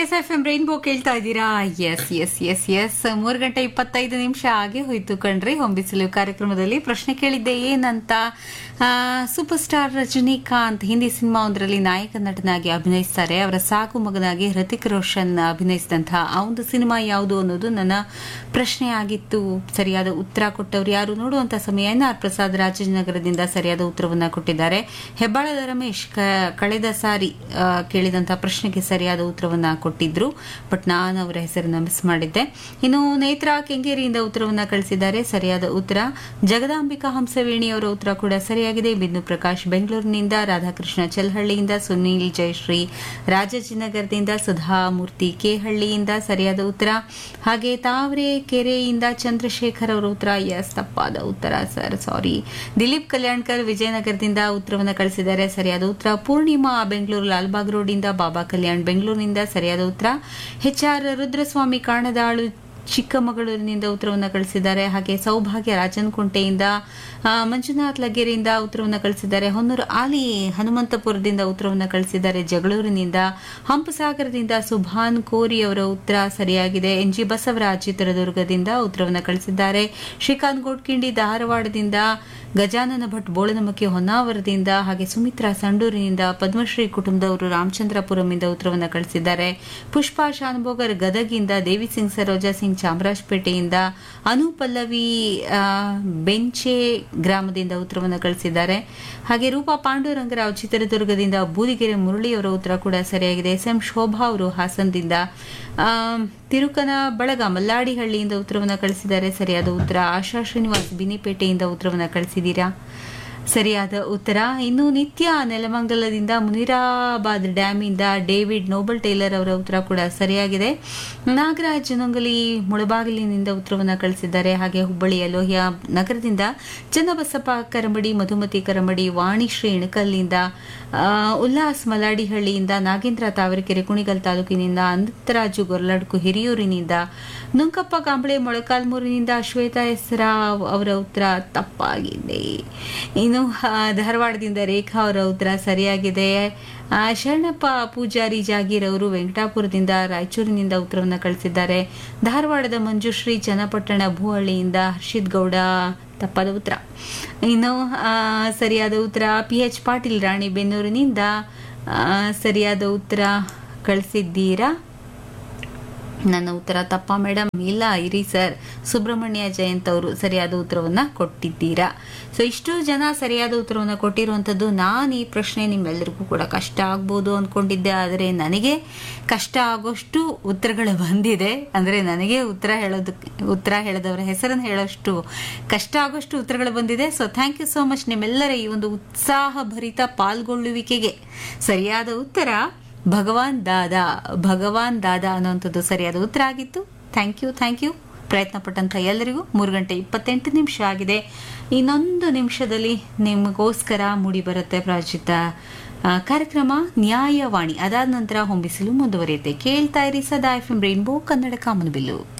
S F M rainbow ಕೇಳ್ತಾ ಇದ್ದೀರಾ S S S S ಮೂರು ಗಂಟೆ ಇಪ್ಪತ್ತೈದು ನಿಮಿಷ ಆಗಿ ಹೋಯ್ತು ಕಣ್ರಿ ಹೊಂಬಿಸಲು ಕಾರ್ಯಕ್ರಮದಲ್ಲಿ ಪ್ರಶ್ನೆ ಕೇಳಿದ್ದೆ ಏನಂತ ಆ, super star Rajinikanth Hindi cinema ಒಂದರಲ್ಲಿ ನಾಯಕ ನಟನಾಗಿ ಅಭಿನಯಿಸ್ತಾರೆ ಅವರ ಸಾಕು ಮಗನಾಗಿ ಹೃತಿಕ್ ರೋಷನ್ ಅಭಿನಯಿಸಿದಂತಹ ಆ ಒಂದು ಸಿನಿಮಾ ಯಾವುದು ಅನ್ನೋದು ನನ್ನ ಪ್ರಶ್ನೆ ಆಗಿತ್ತು ಸರಿಯಾದ ಉತ್ತರ ಕೊಟ್ಟವರು ಯಾರು ನೋಡುವಂತ ಸಮಯ ಎನ್ ಆರ್ ಪ್ರಸಾದ್ ರಾಜನಗರದಿಂದ ಸರಿಯಾದ ಉತ್ತರವನ್ನ ಕೊಟ್ಟಿದ್ದಾರೆ ಹೆಬ್ಬಾಳದ ರಮೇಶ್ ಕ- ಕಳೆದ ಸಾರಿ ಆ, ಕೇಳಿದಂತಹ ಪ್ರಶ್ನೆಗೆ ಸರಿಯಾದ ಉತ್ತರವನ್ನ ಕೊಟ್ಟಿದ್ರು ಬಟ್ ನಾನು ಅವರ ಹೆಸರನ್ನ ಮಿಸ್ ಮಾಡಿದ್ದೆ ಇನ್ನು ನೇತ್ರಾ ಕೆಂಗೇರಿಯಿಂದ ಉತ್ತರವನ್ನ ಕಳಿಸಿದ್ದಾರೆ ಸರಿಯಾದ ಉತ್ತರ ಜಗದಾಂಬಿಕಾ ಹಂಸವೇಣಿ ಅವರ ಉತ್ತರ ಕೂಡ ಸರಿಯಾಗಿದೆ ಬಿಂದು ಪ್ರಕಾಶ್ ಬೆಂಗಳೂರಿನಿಂದ ರಾಧಾಕೃಷ್ಣ ಚೆಲ್ಹಳ್ಳಿಯಿಂದ ಸುನೀಲ್ ಜಯಶ್ರೀ ರಾಜಾಜಿನಗರದಿಂದ ಸುಧಾಮೂರ್ತಿ ಕೆಹಳ್ಳಿಯಿಂದ ಸರಿಯಾದ ಉತ್ತರ ಹಾಗೆ ತಾವರೆ ಕೆರೆಯಿಂದ ಚಂದ್ರಶೇಖರ್ ಅವರ ಉತ್ತರ ಎಸ್ ತಪ್ಪಾದ ಉತ್ತರ ಸರ್ ಸಾರಿ ದಿಲೀಪ್ ಕಲ್ಯಾಣ್ಕರ್ ವಿಜಯನಗರದಿಂದ ಉತ್ತರವನ್ನು ಕಳಿಸಿದ್ದಾರೆ ಸರಿಯಾದ ಉತ್ತರ ಪೂರ್ಣಿಮಾ ಬೆಂಗಳೂರು ಲಾಲ್ಬಾಗ್ ರೋಡಿಂದ ಬಾಬಾ ಕಲ್ಯಾಣ್ ಬೆಂಗಳೂರಿನಿಂದ ಸರಿಯಾದ ಉತ್ತರ ಎಚ್ ಆರ್ ರುದ್ರಸ್ವಾಮಿ ಕಾಣದಾಳು ಚಿಕ್ಕಮಗಳೂರಿನಿಂದ ಉತ್ತರವನ್ನು ಕಳಿಸಿದ್ದಾರೆ ಹಾಗೆ ಸೌಭಾಗ್ಯ ರಾಜನಕುಂಟೆಯಿಂದ ಆ, ಮಂಜುನಾಥ್ ಲಗೇರಿಯಿಂದ ಉತ್ತರವನ್ನು ಕಳಿಸಿದ್ದಾರೆ ಹೊನ್ನೂರು ಆಲಿ ಹನುಮಂತಪುರದಿಂದ ಉತ್ತರವನ್ನು ಕಳಿಸಿದ್ದಾರೆ ಜಗಳೂರಿನಿಂದ ಹಂಪಸಾಗರದಿಂದ ಸುಭಾನ್ ಕೋರಿ ಅವರ ಉತ್ತರ ಸರಿಯಾಗಿದೆ ಎನ್ ಜಿ ಬಸವರಾಜ್ ಚಿತ್ರದುರ್ಗದಿಂದ ಉತ್ತರವನ್ನು ಕಳಿಸಿದ್ದಾರೆ ಶ್ರೀಕಾಂತ್ ಗೋಡ್ಕಿಂಡಿ ಧಾರವಾಡದಿಂದ ಗಜಾನನ ಭಟ್ ಬೋಳನಮಕ್ಕಿ ಹೊನ್ನಾವರದಿಂದ ಹಾಗೆ ಸುಮಿತ್ರಾ ಸಂಡೂರಿನಿಂದ ಪದ್ಮಶ್ರೀ ಕುಟುಂಬದವರು ರಾಮಚಂದ್ರಪುರಂನಿಂದ ಉತ್ತರವನ್ನು ಕಳಿಸಿದ್ದಾರೆ ಪುಷ್ಪಾ ಶಾನ್ಭೋಗರ್ ಗದಗಿಂದ ದೇವಿ ಸಿಂಗ್ ಸರೋಜಾ ಸಿಂಗ್ ಚಾಮರಾಜಪೇಟೆಯಿಂದ ಅನು ಪಲ್ಲವಿ ಆ, ಬೆಂಚೆ ಗ್ರಾಮದಿಂದ ಉತ್ತರವನ್ನು ಕಳಿಸಿದ್ದಾರೆ ಹಾಗೆ ರೂಪಾ ಪಾಂಡುರಂಗರಾವ್ ಚಿತ್ರದುರ್ಗದಿಂದ ಬೂದಿಗೆರೆ ಮುರಳಿಯವರ ಉತ್ತರ ಕೂಡ ಸರಿಯಾಗಿದೆ ಎಸ್ ಎಂ ಶೋಭಾ ಅವರು ಹಾಸನದಿಂದ ಆ, ತಿರುಕನ ಬಳಗ ಮಲ್ಲಾಡಿಹಳ್ಳಿಯಿಂದ ಉತ್ತರವನ್ನು ಕಳಿಸಿದ್ದಾರೆ ಸರಿಯಾದ ಉತ್ತರ ಆಶಾ ಶ್ರೀನಿವಾಸ್ ಬಿನಿಪೇಟೆಯಿಂದ ಉತ್ತರವನ್ನು ಕಳಿಸಿದ್ದೀರಾ ಸರಿಯಾದ ಉತ್ತರ ಇನ್ನು ನಿತ್ಯ ನೆಲಮಂಗಲದಿಂದ ಮುನಿರಾಬಾದ್ ಡ್ಯಾಮಿಂದ ಡೇವಿಡ್ ನೋಬಲ್ ಟೇಲರ್ ಅವರ ಉತ್ತರ ಕೂಡ ಸರಿಯಾಗಿದೆ ನಾಗರಾಜ್ ನೊಂಗಲಿ ಮುಳಬಾಗಿಲಿನಿಂದ ಉತ್ತರವನ್ನು ಕಳಿಸಿದ್ದಾರೆ ಹಾಗೆ ಹುಬ್ಬಳ್ಳಿಯ ಲೋಹಿಯಾ ನಗರದಿಂದ ಚನ್ನಬಸಪ್ಪ ಕರಮಡಿ ಮಧುಮತಿ ಕರಮಡಿ ವಾಣಿಶ್ರೀ ಇಣಕಲ್ನಿಂದ ಆ, ಉಲ್ಲಾಸ್ ಮಲಾಡಿಹಳ್ಳಿಯಿಂದ ನಾಗೇಂದ್ರ ತಾವರೆಕೆರೆ ಕುಣಿಗಲ್ ತಾಲೂಕಿನಿಂದ ಅನಂತರಾಜು ಗೊರ್ಲಡ್ಕು ಹಿರಿಯೂರಿನಿಂದ ನುಂಕಪ್ಪ ಕಾಂಬಳೆ ಮೊಳಕಾಲ್ಮೂರಿನಿಂದ ಶ್ವೇತಾ ಹೆಸರಾವ್ ಅವರ ಉತ್ತರ ತಪ್ಪಾಗಿದೆ ಇನ್ನು ಆ, ಧಾರವಾಡದಿಂದ ರೇಖಾ ಅವರ ಉತ್ತರ ಸರಿಯಾಗಿದೆ ಆ, ಶರಣಪ್ಪ ಪೂಜಾರಿ ಜಾಗೀರ್ ಅವರು ವೆಂಕಟಾಪುರದಿಂದ ರಾಯಚೂರಿನಿಂದ ಉತ್ತರವನ್ನು ಕಳಿಸಿದ್ದಾರೆ ಧಾರವಾಡದ ಮಂಜುಶ್ರೀ ಚನ್ನಪಟ್ಟಣ ಭೂಹಳ್ಳಿಯಿಂದ ಹರ್ಷಿತ್ ಗೌಡ ತಪ್ಪಾದ ಉತ್ತರ ಇನ್ನು ಆ, ಸರಿಯಾದ ಉತ್ತರ ಪಿ ಎಚ್ ಪಾಟೀಲ್ ರಾಣಿಬೆನ್ನೂರಿನಿಂದ ಆ, ಸರಿಯಾದ ಉತ್ತರ ಕಳಿಸಿದ್ದೀರಾ ನನ್ನ ಉತ್ತರ ತಪ್ಪ ಮೇಡಮ್ ಇಲ್ಲ ಇರಿ ಸರ್ ಸುಬ್ರಹ್ಮಣ್ಯ ಜಯಂತ್ ಅವರು ಸರಿಯಾದ ಉತ್ತರವನ್ನ ಕೊಟ್ಟಿದ್ದೀರಾ ಸೊ ಇಷ್ಟು ಜನ ಸರಿಯಾದ ಉತ್ತರವನ್ನ ಕೊಟ್ಟಿರುವಂಥದ್ದು ನಾನು ಈ ಪ್ರಶ್ನೆ ನಿಮ್ಮೆಲ್ಲರಿಗೂ ಕೂಡ ಕಷ್ಟ ಆಗ್ಬೋದು ಅಂದ್ಕೊಂಡಿದ್ದೆ ಆದರೆ ನನಗೆ ಕಷ್ಟ ಆಗೋಷ್ಟು ಉತ್ತರಗಳು ಬಂದಿದೆ ಅಂದರೆ ನನಗೆ ಉತ್ತರ ಹೇಳೋದಕ್ಕೆ ಉತ್ತರ ಹೇಳದವರ ಹೆಸರನ್ನು ಹೇಳೋಷ್ಟು ಕಷ್ಟ ಆಗೋಷ್ಟು ಉತ್ತರಗಳು ಬಂದಿದೆ so thank you so much ನಿಮ್ಮೆಲ್ಲರ ಈ ಒಂದು ಉತ್ಸಾಹಭರಿತ ಪಾಲ್ಗೊಳ್ಳುವಿಕೆಗೆ ಸರಿಯಾದ ಉತ್ತರ ಭಗವಾನ್ ದಾದಾ ಭಗವಾನ್ ದಾದಾ ಅನ್ನುವಂಥದ್ದು ಸರಿಯಾದ ಉತ್ತರ ಆಗಿತ್ತು ಥ್ಯಾಂಕ್ ಯು ಥ್ಯಾಂಕ್ ಯು ಪ್ರಯತ್ನ ಪಟ್ಟಂತ ಎಲ್ಲರಿಗೂ ಮೂರು ಗಂಟೆ ಇಪ್ಪತ್ತೆಂಟು ನಿಮಿಷ ಆಗಿದೆ ಇನ್ನೊಂದು ನಿಮಿಷದಲ್ಲಿ ನಿಮಗೋಸ್ಕರ ಮೂಡಿ ಬರುತ್ತೆ ಪ್ರಾಯೋಜಿತ ಆ, ಕಾರ್ಯಕ್ರಮ ನ್ಯಾಯವಾಣಿ ಅದಾದ ನಂತರ ಹೊಂಬಿಸಲು ಮುಂದುವರಿಯುತ್ತೆ ಕೇಳ್ತಾ ಇರಿ ಸದಾ ಎಫ್ ಎಂ ರೈನ್ಬೋ ಕನ್ನಡ ಕಾಮನಬಿಲ್ಲು